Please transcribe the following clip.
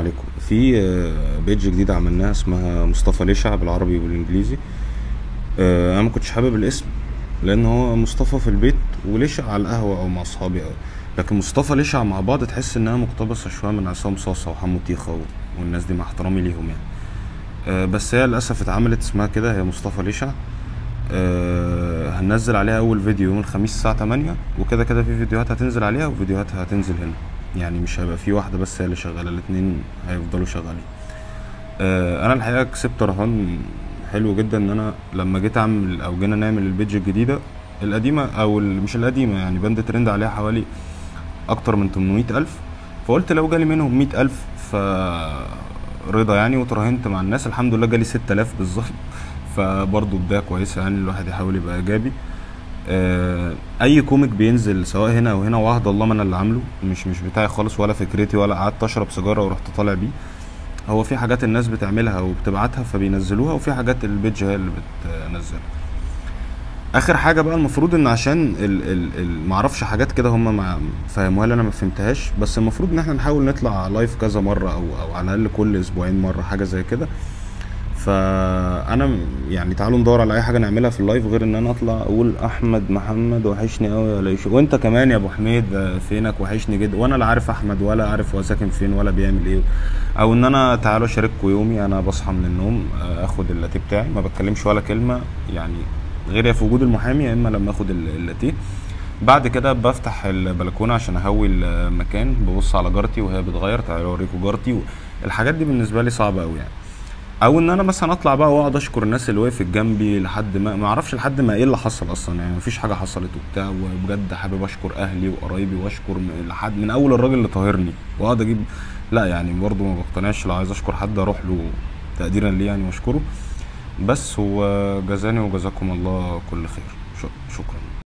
عليكم في آه، بيج جديدة عملناها اسمها مصطفى ليشع بالعربي والانجليزي آه، انا ما كنتش حابب الاسم لان هو مصطفى في البيت وليشع على القهوة او مع اصحابي أو لكن مصطفى ليشع مع بعض تحس انها مقتبسة شوية من عصام صاصة وحمو طيخة و- والناس دي مع احترامي ليهم يعني آه، بس هي للاسف اتعملت اسمها كده هي مصطفى ليشع آه، هننزل عليها اول فيديو يوم الخميس الساعة 8 وكده كده في فيديوهات هتنزل عليها وفيديوهات هتنزل هنا يعني مش هيبقى في واحدة بس هي اللي شغالة الاتنين هيفضلوا شغالين آه، انا الحقيقة كسبت رهان حلو جدا ان انا لما جيت اعمل او جينا نعمل البيدج الجديدة القديمة او ال- مش القديمة يعني باند ترند عليها حوالي اكتر من 800 الف فقلت لو جالي منهم 100 الف ف رضا يعني وتراهنت مع الناس الحمد لله جالي 6000 بالظبط فبرضه بداية كويسة يعني الواحد يحاول يبقى ايجابي آه، اي كوميك بينزل سواء هنا او هنا وعهد الله ما انا اللي عامله مش مش بتاعي خالص ولا فكرتي ولا قعدت اشرب سيجاره ورحت طالع بيه هو في حاجات الناس بتعملها وبتبعتها فبينزلوها وفي حاجات البيج هي اللي بتنزلها اخر حاجه بقى المفروض ان عشان ال ال ال معرفش حاجات كده هم ما فهموها لي انا ما فهمتهاش بس المفروض ان احنا نحاول نطلع لايف كذا مره او او على الاقل كل اسبوعين مره حاجه زي كده فانا م- يعني تعالوا ندور على اي حاجه نعملها في اللايف غير ان انا اطلع اقول احمد محمد وحشني قوي يا ليش وانت كمان يا ابو حميد آه، فينك وحشني جدا وانا لا عارف احمد ولا عارف هو ساكن فين ولا بيعمل ايه او ان انا تعالوا اشارككم يومي انا بصحى من النوم آه، اخد اللاتيه بتاعي ما بتكلمش ولا كلمه يعني غير يا في وجود المحامي يا اما لما اخد ال- اللاتيه بعد كده بفتح البلكونه عشان اهوي المكان ببص على جارتي وهي بتغير تعالوا اوريكم جارتي الحاجات دي بالنسبه لي صعبه قوي يعني او ان انا مثلا اطلع بقى واقعد اشكر الناس اللي وقفت جنبي لحد ما ما اعرفش لحد ما ايه اللي حصل اصلا يعني مفيش حاجه حصلت وبتاع وبجد حابب اشكر اهلي وقرايبي واشكر م- لحد من اول الراجل اللي طاهرني واقعد اجيب لا يعني برضه ما بقتنعش لو عايز اشكر حد اروح له تقديرا ليه يعني واشكره بس وجزاني وجزاكم الله كل خير ش- شكرا